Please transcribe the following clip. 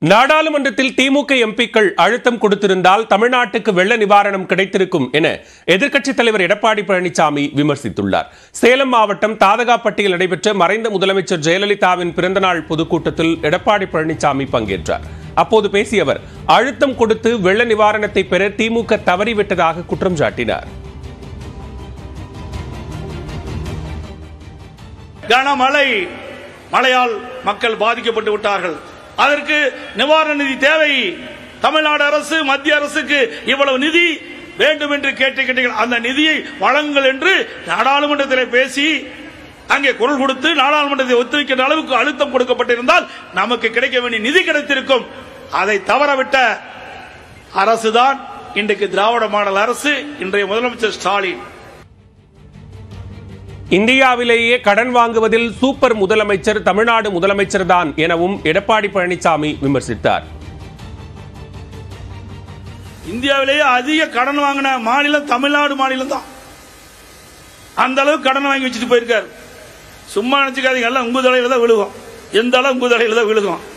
நாடாளுமன்றத்தில் திமுக எம்பிக்கள் அழுத்தம் கொடுத்திருந்தால் தமிழ்நாட்டுக்கு வெள்ள நிவாரணம் கிடைத்திருக்கும் என எதிர்க்கட்சித் தலைவர் எடப்பாடி பழனிசாமி விமர்சித்துள்ளார் சேலம் மாவட்டம் தாதகாப்பட்டியில் நடைபெற்ற மறைந்த முதலமைச்சர் ஜெயலலிதாவின் பிறந்தநாள் பொதுக்கூட்டத்தில் எடப்பாடி பழனிசாமி பங்கேற்றார் அப்போது பேசிய அவர் அழுத்தம் கொடுத்து வெள்ள நிவாரணத்தை பெற திமுக தவறிவிட்டதாக குற்றம் சாட்டினார் கனமழை மழையால் மக்கள் பாதிக்கப்பட்டு விட்டார்கள் அதற்கு நிவாரண நிதி தேவை தமிழ்நாடு அரசு மத்திய அரசுக்கு இவ்வளவு நிதி வேண்டும் என்று கேட்டு கேட்டீர்கள் அந்த நிதியை வழங்குங்கள் என்று நாடாளுமன்றத்தில் பேசி அங்கே குரல் கொடுத்து நாடாளுமன்றத்தை ஒத்துழைக்கின்ற அளவுக்கு அழுத்தம் கொடுக்கப்பட்டிருந்தால் நமக்கு கிடைக்க வேண்டிய நிதி கிடைத்திருக்கும் அதை தவறவிட்ட அரசுதான் இன்றைக்கு திராவிட மாடல் அரசு இன்றைய முதலமைச்சர் ஸ்டாலின் இந்தியாவிலேயே கடன் வாங்குவதில் சூப்பர் முதலமைச்சர் தமிழ்நாடு முதலமைச்சர் தான் எனவும் எடப்பாடி பழனிசாமி விமர்சித்தார் இந்தியாவிலேயே அதிக கடன் வாங்கின மாநிலம் தமிழ்நாடு மாநிலம் தான் அந்த அளவுக்கு கடன் வாங்கி வச்சுட்டு போயிருக்காரு சும்மா நினைச்சுக்காதீங்க எல்லாம் உங்க தலையில தான் விழுகும் எந்த அளவு உங்க தலையில தான் விழுகும்